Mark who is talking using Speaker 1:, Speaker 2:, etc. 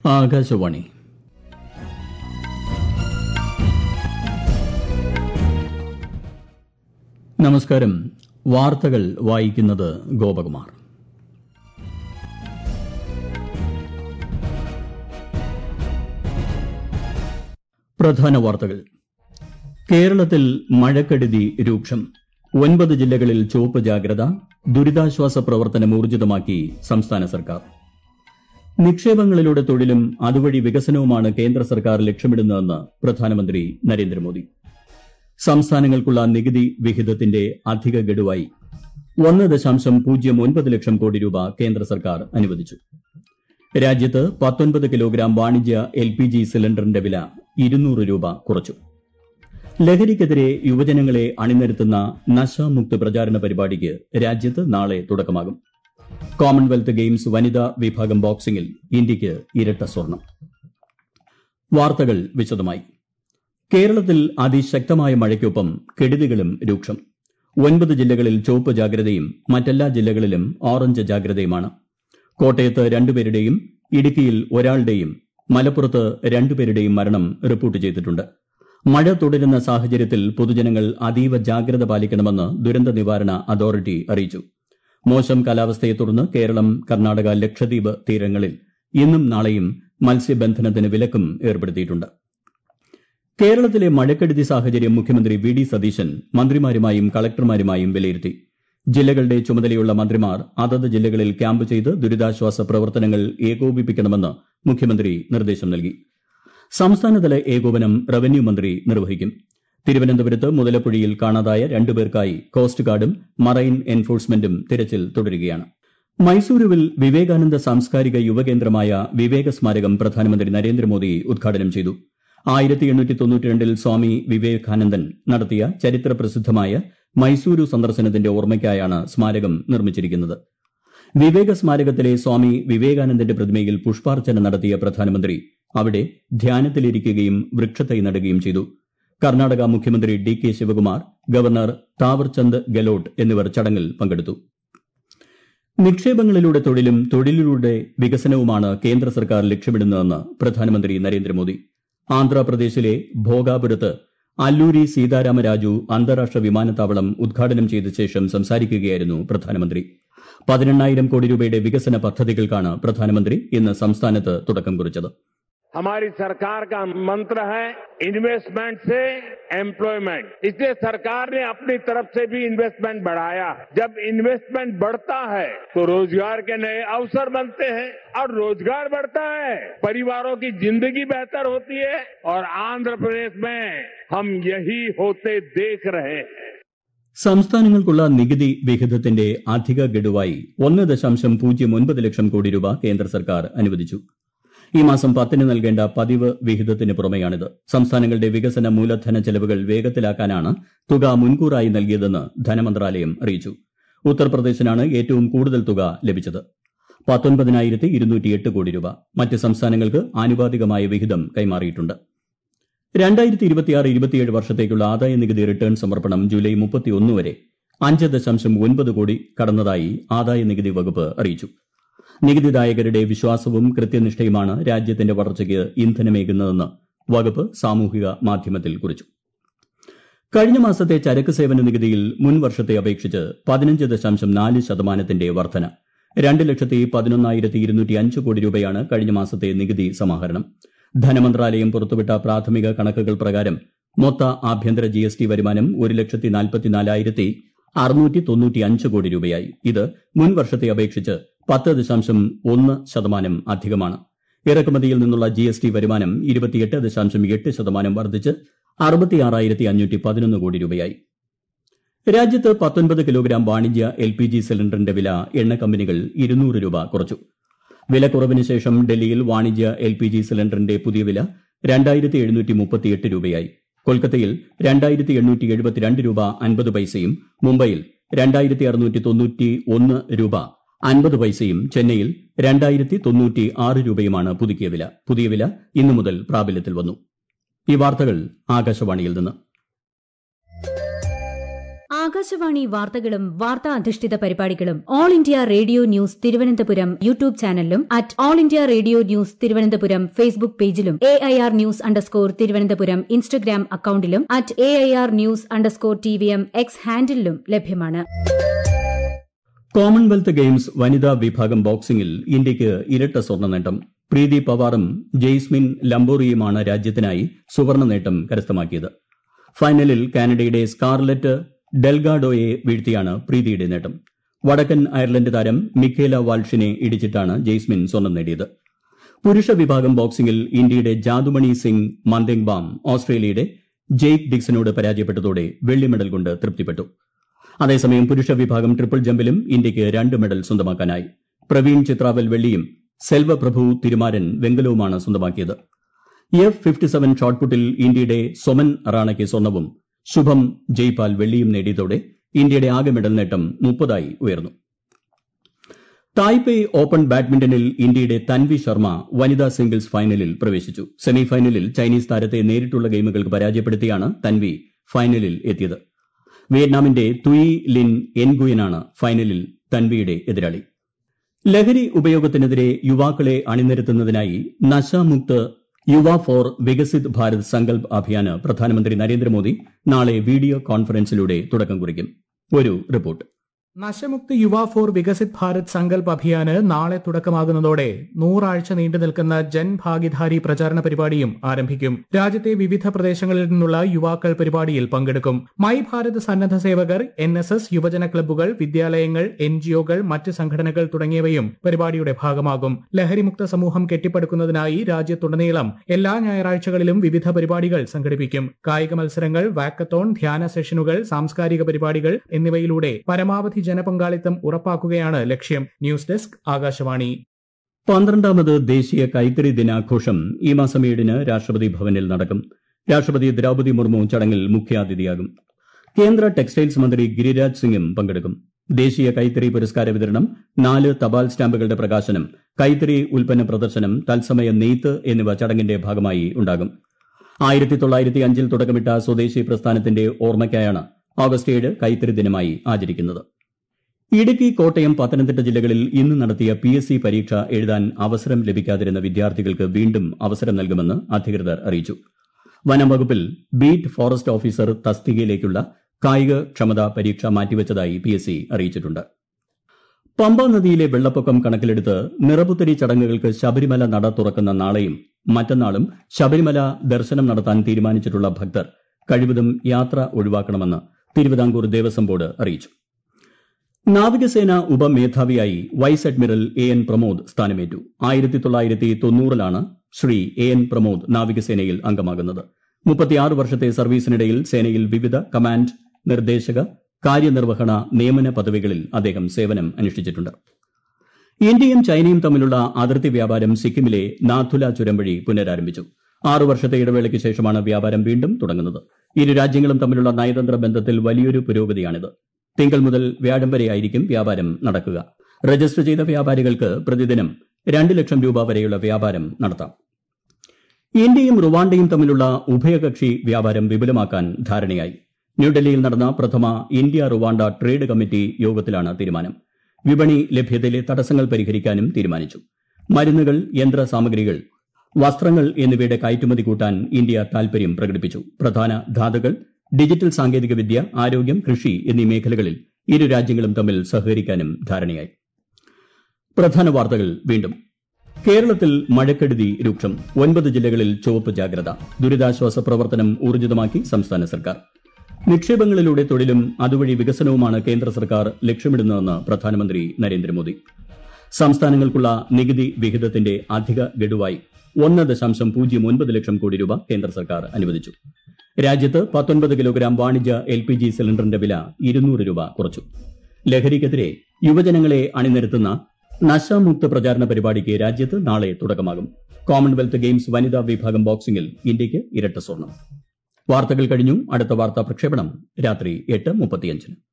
Speaker 1: ആകാശവാണി നമസ്കാരം വാർത്തകൾ വായിക്കുന്നത് ഗോപകുമാർ പ്രധാന വാർത്തകൾ കേരളത്തിൽ മഴക്കെടുതി രൂക്ഷം ഒൻപത് ജില്ലകളിൽ ചുവപ്പ് ജാഗ്രത ദുരിതാശ്വാസ പ്രവർത്തനം ഊർജിതമാക്കി സംസ്ഥാന സർക്കാർ നിക്ഷേപങ്ങളിലൂടെ തൊഴിലും അതുവഴി വികസനവുമാണ് കേന്ദ്ര സർക്കാർ ലക്ഷ്യമിടുന്നതെന്ന് പ്രധാനമന്ത്രി നരേന്ദ്രമോദി സംസ്ഥാനങ്ങൾക്കുള്ള നികുതി വിഹിതത്തിന്റെ അധിക ഗഡുവായി ഒന്ന് ദശാംശം പൂജ്യം ഒൻപത് ലക്ഷം കോടി രൂപ കേന്ദ്ര സർക്കാർ അനുവദിച്ചു രാജ്യത്ത് പത്തൊൻപത് കിലോഗ്രാം വാണിജ്യ എൽ പി ജി സിലിണ്ടറിന്റെ വില ഇരുന്നൂറ് രൂപ കുറച്ചു ലഹരിക്കെതിരെ യുവജനങ്ങളെ അണിനിരത്തുന്ന നശാമുക്ത് പ്രചാരണ പരിപാടിക്ക് രാജ്യത്ത് നാളെ തുടക്കമാകും കോമൺവെൽത്ത് ഗെയിംസ് വനിതാ വിഭാഗം ബോക്സിംഗിൽ ഇന്ത്യയ്ക്ക് ഇരട്ട സ്വർണം വാർത്തകൾ വിശദമായി കേരളത്തിൽ അതിശക്തമായ മഴയ്ക്കൊപ്പം കെടുതികളും രൂക്ഷം ഒൻപത് ജില്ലകളിൽ ചുവപ്പ് ജാഗ്രതയും മറ്റെല്ലാ ജില്ലകളിലും ഓറഞ്ച് ജാഗ്രതയുമാണ് കോട്ടയത്ത് രണ്ടുപേരുടെയും ഇടുക്കിയിൽ ഒരാളുടെയും മലപ്പുറത്ത് രണ്ടുപേരുടെയും മരണം റിപ്പോർട്ട് ചെയ്തിട്ടുണ്ട് മഴ തുടരുന്ന സാഹചര്യത്തിൽ പൊതുജനങ്ങൾ അതീവ ജാഗ്രത പാലിക്കണമെന്ന് ദുരന്ത നിവാരണ അതോറിറ്റി അറിയിച്ചു മോശം കാലാവസ്ഥയെ തുടർന്ന് കേരളം കർണാടക ലക്ഷദ്വീപ് തീരങ്ങളിൽ ഇന്നും നാളെയും മത്സ്യബന്ധനത്തിന് വിലക്കും ഏർപ്പെടുത്തിയിട്ടുണ്ട് കേരളത്തിലെ മഴക്കെടുതി സാഹചര്യം മുഖ്യമന്ത്രി വി ഡി സതീശൻ മന്ത്രിമാരുമായും കളക്ടർമാരുമായും വിലയിരുത്തി ജില്ലകളുടെ ചുമതലയുള്ള മന്ത്രിമാർ അതത് ജില്ലകളിൽ ക്യാമ്പ് ചെയ്ത് ദുരിതാശ്വാസ പ്രവർത്തനങ്ങൾ ഏകോപിപ്പിക്കണമെന്ന് മുഖ്യമന്ത്രി നിർദ്ദേശം നൽകി സംസ്ഥാനതല ഏകോപനം റവന്യൂ മന്ത്രി നിർവഹിക്കും തിരുവനന്തപുരത്ത് മുതലപ്പുഴയിൽ കാണാതായ രണ്ടുപേർക്കായി കോസ്റ്റ് ഗാർഡും മറൈൻ എൻഫോഴ്സ്മെന്റും തിരച്ചിൽ തുടരുകയാണ് മൈസൂരുവിൽ വിവേകാനന്ദ സാംസ്കാരിക യുവകേന്ദ്രമായ വിവേക സ്മാരകം പ്രധാനമന്ത്രി നരേന്ദ്രമോദി ഉദ്ഘാടനം ചെയ്തു ആയിരത്തി എണ്ണൂറ്റി തൊണ്ണൂറ്റിരണ്ടിൽ സ്വാമി വിവേകാനന്ദൻ നടത്തിയ ചരിത്ര പ്രസിദ്ധമായ മൈസൂരു സന്ദർശനത്തിന്റെ ഓർമ്മയ്ക്കായാണ് സ്മാരകം നിർമ്മിച്ചിരിക്കുന്നത് വിവേക സ്മാരകത്തിലെ സ്വാമി വിവേകാനന്ദന്റെ പ്രതിമയിൽ പുഷ്പാർച്ചന നടത്തിയ പ്രധാനമന്ത്രി അവിടെ ധ്യാനത്തിലിരിക്കുകയും വൃക്ഷത്തൈ നടുകയും ചെയ്തു കർണാടക മുഖ്യമന്ത്രി D K Shivakumar governor Thaawarchand Gehlot എന്നിവർ ചടങ്ങിൽ പങ്കെടുത്തു നിക്ഷേപങ്ങളിലൂടെ തൊഴിലും തൊഴിലിലൂടെ വികസനവുമാണ് കേന്ദ്ര സർക്കാർ ലക്ഷ്യമിടുന്നതെന്ന് പ്രധാനമന്ത്രി നരേന്ദ്രമോദി ആന്ധ്രാപ്രദേശിലെ ഭോഗാപുരത്ത് അല്ലൂരി സീതാരാമരാജു അന്താരാഷ്ട്ര വിമാനത്താവളം ഉദ്ഘാടനം ചെയ്ത ശേഷം സംസാരിക്കുകയായിരുന്നു പ്രധാനമന്ത്രി പതിനെണ്ണായിരം കോടി രൂപയുടെ വികസന പദ്ധതികൾക്കാണ് പ്രധാനമന്ത്രി ഇന്ന് സംസ്ഥാനത്ത് തുടക്കം കുറിച്ചത്
Speaker 2: हमारी सरकार का मंत्र है इन्वेस्टमेंट से एम्प्लॉयमेंट इसलिए सरकार ने अपनी तरफ से भी इन्वेस्टमेंट बढ़ाया जब इन्वेस्टमेंट बढ़ता है तो रोजगार के नए अवसर बनते हैं और रोजगार बढ़ता है परिवारों की जिंदगी बेहतर होती है और आंध्र प्रदेश में हम यही होते देख रहे हैं
Speaker 1: സംസ്ഥാനങ്ങൾക്കുള്ള നികുതി വിഹിതത്തിന്റെ അധിക ഗഡുവായി ഒന്ന് ദശാംശം പൂജ്യം ഒൻപത് ലക്ഷം കോടി രൂപ കേന്ദ്ര സർക്കാർ അനുവദിച്ചു ഈ മാസം പത്തിന് നൽകേണ്ട പതിവ് വിഹിതത്തിന് പുറമെയാണിത് സംസ്ഥാനങ്ങളുടെ വികസന മൂലധന ചെലവുകൾ വേഗത്തിലാക്കാനാണ് തുക മുൻകൂറായി നൽകിയതെന്ന് ധനമന്ത്രാലയം അറിയിച്ചു ഉത്തർപ്രദേശിനാണ് ഏറ്റവും കൂടുതൽ തുക ലഭിച്ചത് പത്തൊൻപതിനായിരത്തി ഇരുന്നൂറ്റിയെട്ട് കോടി രൂപ മറ്റ് സംസ്ഥാനങ്ങൾക്ക് ആനുപാതികമായ വിഹിതം കൈമാറിയിട്ടുണ്ട് രണ്ടായിരത്തി ഇരുപത്തിയാറ് ഇരുപത്തിയേഴ് വർഷത്തേക്കുള്ള ആദായ നികുതി റിട്ടേൺ സമർപ്പണം ജൂലൈ മുപ്പത്തിയൊന്ന് വരെ അഞ്ച് ദശാംശം ഒൻപത് കോടി കടന്നതായി ആദായ നികുതി വകുപ്പ് അറിയിച്ചു നികുതിദായകരുടെ വിശ്വാസവും കൃത്യനിഷ്ഠയുമാണ് രാജ്യത്തിന്റെ വളർച്ചയ്ക്ക് ഇന്ധനമേകുന്നതെന്ന് വകുപ്പ് സാമൂഹിക മാധ്യമത്തിൽ കുറിച്ചു കഴിഞ്ഞ മാസത്തെ ചരക്ക് സേവന നികുതിയിൽ മുൻ വർഷത്തെ അപേക്ഷിച്ച് പതിനഞ്ച് ദശാംശം നാല് ശതമാനത്തിന്റെ വർധന രണ്ട് ലക്ഷത്തി പതിനൊന്നായിരത്തി ഇരുന്നൂറ്റി അഞ്ച് കോടി രൂപയാണ് കഴിഞ്ഞ മാസത്തെ നികുതി സമാഹരണം ധനമന്ത്രാലയം പുറത്തുവിട്ട പ്രാഥമിക കണക്കുകൾ പ്രകാരം മൊത്ത ആഭ്യന്തര ജി എസ് ടി വരുമാനം ഒരു ലക്ഷത്തി നാൽപ്പത്തിനാലായിരത്തി അറുന്നൂറ്റി തൊണ്ണൂറ്റി അഞ്ച് കോടി രൂപയായി ഇത് മുൻ വർഷത്തെ അപേക്ഷിച്ച് പത്ത് ദശാംശം ഒന്ന് ശതമാനം അധികമാണ് ഇറക്കുമതിയിൽ നിന്നുള്ള ജി എസ് ടി വരുമാനം ഇരുപത്തിയെട്ട് ദശാംശം എട്ട് ശതമാനം വർദ്ധിച്ച് അറുപത്തിയാറായിരത്തി അഞ്ഞൂറ്റി പതിനൊന്ന് കോടി രൂപയായി രാജ്യത്ത് പത്തൊൻപത് കിലോഗ്രാം വാണിജ്യ എൽ പി ജി സിലിണ്ടറിന്റെ വില എണ്ണ കമ്പനികൾ ഇരുന്നൂറ് രൂപ കുറച്ചു വിലക്കുറവിന് ശേഷം ഡൽഹിയിൽ വാണിജ്യ എൽ പി ജി സിലിണ്ടറിന്റെ പുതിയ വില രണ്ടായിരത്തി എഴുന്നൂറ്റി മുപ്പത്തിയെട്ട് രൂപയായി കൊൽക്കത്തയിൽ രണ്ടായിരത്തി എണ്ണൂറ്റി എഴുപത്തിരണ്ട് രൂപ അൻപത് പൈസയും മുംബൈയിൽ രണ്ടായിരത്തി അറുന്നൂറ്റി തൊണ്ണൂറ്റി ഒന്ന് രൂപ അൻപത് പൈസയും ചെന്നൈയിൽ രണ്ടായിരത്തി തൊണ്ണൂറ്റി ആറ് രൂപയുമാണ് പുതുക്കിയ വില പുതിയ വില ഇന്നു മുതൽ പ്രാബല്യത്തിൽ വന്നു ഈ വാർത്തകൾ ആകാശവാണിയിൽ നിന്ന്
Speaker 3: ആകാശവാണി വാർത്തകളും വാർത്താ അധിഷ്ഠിത പരിപാടികളും All India Radio News Thiruvananthapuram YouTube ചാനലിലും at All India Radio News Thiruvananthapuram Facebook പേജിലും A I R News underscore Thiruvananthapuram Instagram അക്കൌണ്ടിലും at A I R News underscore T V M X ഹാൻഡിലും ലഭ്യമാണ്
Speaker 1: കോമൺവെൽത്ത് ഗെയിംസ് വനിതാ വിഭാഗം ബോക്സിംഗിൽ ഇന്ത്യയ്ക്ക് ഇരട്ട സ്വർണ്ണ നേട്ടം പ്രീതി പവാറും ജെയ്സ്മിൻ ലംബോറിയുമാണ് രാജ്യത്തിനായി സുവർണ്ണ നേട്ടം കരസ്ഥമാക്കിയത് ഫൈനലിൽ കാനഡയുടെ സ്കാർലറ്റ് ഡെൽഗാഡോയെ വീഴ്ത്തിയാണ് പ്രീതിയുടെ നേട്ടം വടക്കൻ അയർലൻഡ് താരം മിഖേല വാൾഷിനെ ഇടിച്ചിട്ടാണ് ജെയ്സ്മിൻ സ്വർണ്ണം നേടിയത് പുരുഷ വിഭാഗം ബോക്സിംഗിൽ ഇന്ത്യയുടെ ജാദുമണി സിംഗ് മന്ദേങ്ബാം ഓസ്ട്രേലിയയുടെ ജെയ്ക് ഡിക്സനോട് പരാജയപ്പെട്ടതോടെ വെള്ളി മെഡൽ കൊണ്ട് തൃപ്തിപ്പെട്ടു അതേസമയം പുരുഷ വിഭാഗം ട്രിപ്പിൾ ജമ്പിലും ഇന്ത്യയ്ക്ക് രണ്ട് മെഡൽ സ്വന്തമാക്കാനായി പ്രവീൺ ചിത്രാവൽ വെള്ളിയും സെൽവപ്രഭു തിരുമാരൻ വെങ്കലവുമാണ് സ്വന്തമാക്കിയത് എഫ് ഫിഫ്റ്റി സെവൻ ഷോട്ട്പുട്ടിൽ ഇന്ത്യയുടെ സൊമൻ റാണയ്ക്ക് സ്വർണവും ശുഭം ജയ്പാൽ വെള്ളിയും നേടിയതോടെ ഇന്ത്യയുടെ ആകെ മെഡൽ നേട്ടം മുപ്പതായി ഉയർന്നു തായ്പേയ് ഓപ്പൺ ബാഡ്മിന്റണിൽ ഇന്ത്യയുടെ തൻവി ശർമ്മ വനിതാ സിംഗിൾസ് ഫൈനലിൽ പ്രവേശിച്ചു സെമിഫൈനലിൽ ചൈനീസ് താരത്തെ നേരിട്ടുള്ള ഗെയിമുകൾക്ക് പരാജയപ്പെടുത്തിയാണ് തൻവി ഫൈനലിൽ എത്തിയത് വിയറ്റ്നാമിന്റെ തുയി ലിൻ എൻഗുയനാണ് ഫൈനലിൽ തൻവിയുടെ എതിരാളി ലഹരി ഉപയോഗത്തിനെതിരെ യുവാക്കളെ അണിനിരത്തുന്നതിനായി നശാമുക്ത് യുവ ഫോർ വികസിത് ഭാരത് സങ്കൽപ് അഭിയാന് പ്രധാനമന്ത്രി നരേന്ദ്രമോദി നാളെ വീഡിയോ കോൺഫറൻസിലൂടെ തുടക്കം കുറിക്കും ഒരു റിപ്പോർട്ട്
Speaker 4: നശമുക്ത് യുവ ഫോർ വികസിത് ഭാരത് സങ്കൽപ് അഭിയാന് നാളെ തുടക്കമാകുന്നതോടെ നൂറാഴ്ച നീണ്ടു നിൽക്കുന്ന ജൻ ഭാഗിധാരി പ്രചാരണ പരിപാടിയും ആരംഭിക്കും രാജ്യത്തെ വിവിധ പ്രദേശങ്ങളിൽ നിന്നുള്ള യുവാക്കൾ പരിപാടിയിൽ പങ്കെടുക്കും മൈ ഭാരത് സന്നദ്ധ സേവകർ എൻ എസ് എസ് യുവജന ക്ലബ്ബുകൾ വിദ്യാലയങ്ങൾ എൻ ജിഒകൾ മറ്റ് സംഘടനകൾ തുടങ്ങിയവയും പരിപാടിയുടെ ഭാഗമാകും ലഹരിമുക്ത സമൂഹം കെട്ടിപ്പടുക്കുന്നതിനായി രാജ്യത്തുടനീളം എല്ലാ ഞായറാഴ്ചകളിലും വിവിധ പരിപാടികൾ സംഘടിപ്പിക്കും കായിക മത്സരങ്ങൾ വാക്കത്തോൺ ധ്യാന സെഷനുകൾ സാംസ്കാരിക പരിപാടികൾ എന്നിവയിലൂടെ പരമാവധി ജനപങ്കാളിത്തം ഉറപ്പാക്കുകയാണ് ലക്ഷ്യം ന്യൂസ് ഡെസ്ക് ആകാശവാണി
Speaker 1: പന്ത്രണ്ടാമത് ദേശീയ കൈത്തറി ദിനാഘോഷം ഈ മാസം ഏഴിന് രാഷ്ട്രപതി ഭവനിൽ നടക്കും രാഷ്ട്രപതി ദ്രൌപതി മുർമു ചടങ്ങിൽ മുഖ്യാതിഥിയാകും കേന്ദ്ര ടെക്സ്റ്റൈൽസ് മന്ത്രി ഗിരിരാജ് സിംഗും പങ്കെടുക്കും ദേശീയ കൈത്തറി പുരസ്കാര വിതരണം നാല് തപാൽ സ്റ്റാമ്പുകളുടെ പ്രകാശനം കൈത്തറി ഉൽപ്പന്ന പ്രദർശനം തത്സമയ നെയ്ത്ത് എന്നിവ ചടങ്ങിന്റെ ഭാഗമായി ഉണ്ടാകും ആയിരത്തി തൊള്ളായിരത്തി അഞ്ചിൽ തുടക്കമിട്ട സ്വദേശി പ്രസ്ഥാനത്തിന്റെ ഓർമ്മയ്ക്കായാണ് ഓഗസ്റ്റ് ഏഴ് കൈത്തറി ദിനമായി ആചരിക്കുന്നത് ഇടുക്കി കോട്ടയം പത്തനംതിട്ട ജില്ലകളിൽ ഇന്ന് നടത്തിയ പി എസ് സി പരീക്ഷ എഴുതാൻ അവസരം ലഭിക്കാതിരുന്ന വിദ്യാർത്ഥികൾക്ക് വീണ്ടും അവസരം നൽകുമെന്ന് അധികൃതർ അറിയിച്ചു വനം വകുപ്പിൽ ബീറ്റ് ഫോറസ്റ്റ് ഓഫീസർ തസ്തികയിലേക്കുള്ള കായിക ക്ഷമതാ പരീക്ഷ മാറ്റിവച്ചതായി പി എസ് സി അറിയിച്ചിട്ടുണ്ട് പമ്പ നദിയിലെ വെള്ളപ്പൊക്കം കണക്കിലെടുത്ത് നിറപുത്തരി ചടങ്ങുകൾക്ക് ശബരിമല നട തുറക്കുന്ന നാളെയും മറ്റന്നാളും ശബരിമല ദർശനം നടത്താൻ തീരുമാനിച്ചിട്ടുള്ള ഭക്തർ കഴിവതും യാത്ര ഒഴിവാക്കണമെന്ന് തിരുവിതാംകൂർ ദേവസ്വം ബോർഡ് അറിയിച്ചു നാവികസേന ഉപമേധാവിയായി vice admiral A N Pramod സ്ഥാനമേറ്റു ആയിരത്തി തൊള്ളായിരത്തി തൊണ്ണൂറിലാണ് ശ്രീ എ എൻ പ്രമോദ് നാവികസേനയിൽ അംഗമാകുന്നത് മുപ്പത്തിയാറ് വർഷത്തെ സർവീസിനിടയിൽ സേനയിൽ വിവിധ കമാൻഡ് നിർദ്ദേശക കാര്യനിർവഹണ നിയമന പദവികളിൽ അദ്ദേഹം സേവനം അനുഷ്ഠിച്ചിട്ടുണ്ട് ഇന്ത്യയും ചൈനയും തമ്മിലുള്ള അതിർത്തി വ്യാപാരം സിക്കിമിലെ നാഥുല ചുരം വഴി പുനരാരംഭിച്ചു ആറു വർഷത്തെ ഇടവേളയ്ക്ക് ശേഷമാണ് വ്യാപാരം വീണ്ടും തുടങ്ങുന്നത് ഇരു രാജ്യങ്ങളും തമ്മിലുള്ള നയതന്ത്ര ബന്ധത്തിൽ വലിയൊരു പുരോഗതിയാണിത് തിങ്കൾ മുതൽ വ്യാഴം വരെയായിരിക്കും വ്യാപാരം നടക്കുക രജിസ്റ്റർ ചെയ്ത വ്യാപാരികൾക്ക് പ്രതിദിനം രണ്ട് ലക്ഷം രൂപ വരെയുള്ള വ്യാപാരം നടത്താം ഇന്ത്യയും റുവാണ്ടയും തമ്മിലുള്ള ഉഭയകക്ഷി വ്യാപാരം വിപുലമാക്കാൻ ധാരണയായി ന്യൂഡൽഹിയിൽ നടന്ന പ്രഥമ ഇന്ത്യ റുവാണ്ട ട്രേഡ് കമ്മിറ്റി യോഗത്തിലാണ് തീരുമാനം വിപണി ലഭ്യതയിലെ തടസ്സങ്ങൾ പരിഹരിക്കാനും തീരുമാനിച്ചു മരുന്നുകൾ യന്ത്ര സാമഗ്രികൾ വസ്ത്രങ്ങൾ എന്നിവയുടെ കയറ്റുമതി കൂട്ടാൻ ഇന്ത്യ താൽപര്യം പ്രകടിപ്പിച്ചു പ്രധാന ധാതുക്കൾ ഡിജിറ്റൽ സാങ്കേതികവിദ്യ ആരോഗ്യം കൃഷി എന്നീ മേഖലകളിൽ ഇരു രാജ്യങ്ങളും തമ്മിൽ സഹകരിക്കാനും ധാരണയായി പ്രധാന വാർത്തകൾ വീണ്ടും കേരളത്തിൽ മഴക്കെടുതി രൂക്ഷം ഒൻപത് ജില്ലകളിൽ ചുവപ്പ് ജാഗ്രത ദുരിതാശ്വാസ പ്രവർത്തനം ഊർജിതമാക്കി സംസ്ഥാന സർക്കാർ നിക്ഷേപങ്ങളിലൂടെ തൊഴിലും അതുവഴി വികസനവുമാണ് കേന്ദ്ര സർക്കാർ ലക്ഷ്യമിടുന്നതെന്ന് പ്രധാനമന്ത്രി നരേന്ദ്രമോദി സംസ്ഥാനങ്ങൾക്കുള്ള നികുതി വിഹിതത്തിന്റെ അധിക ഗഡുവായി ഒന്ന് ദശാംശം പൂജ്യം ഒൻപത് ലക്ഷം കോടി രൂപ കേന്ദ്ര സർക്കാർ അനുവദിച്ചു രാജ്യത്ത് പത്തൊൻപത് കിലോഗ്രാം വാണിജ്യ എൽ പി ജി സിലിണ്ടറിന്റെ വില ഇരുന്നൂറ് രൂപ കുറച്ചു ലഹരിക്കെതിരെ യുവജനങ്ങളെ അണിനിരത്തുന്ന നശാമുക്ത പ്രചാരണ പരിപാടിക്ക് രാജ്യത്ത് നാളെ തുടക്കമാകും കോമൺവെൽത്ത് ഗെയിംസ് വനിതാ വിഭാഗം ബോക്സിംഗിൽ ഇന്ത്യയ്ക്ക് ഇരട്ട സ്വർണം വാർത്തകൾ കഴിഞ്ഞു അടുത്ത വാർത്താ പ്രക്ഷേപണം രാത്രി എട്ട് മുപ്പത്തിയഞ്ചിന്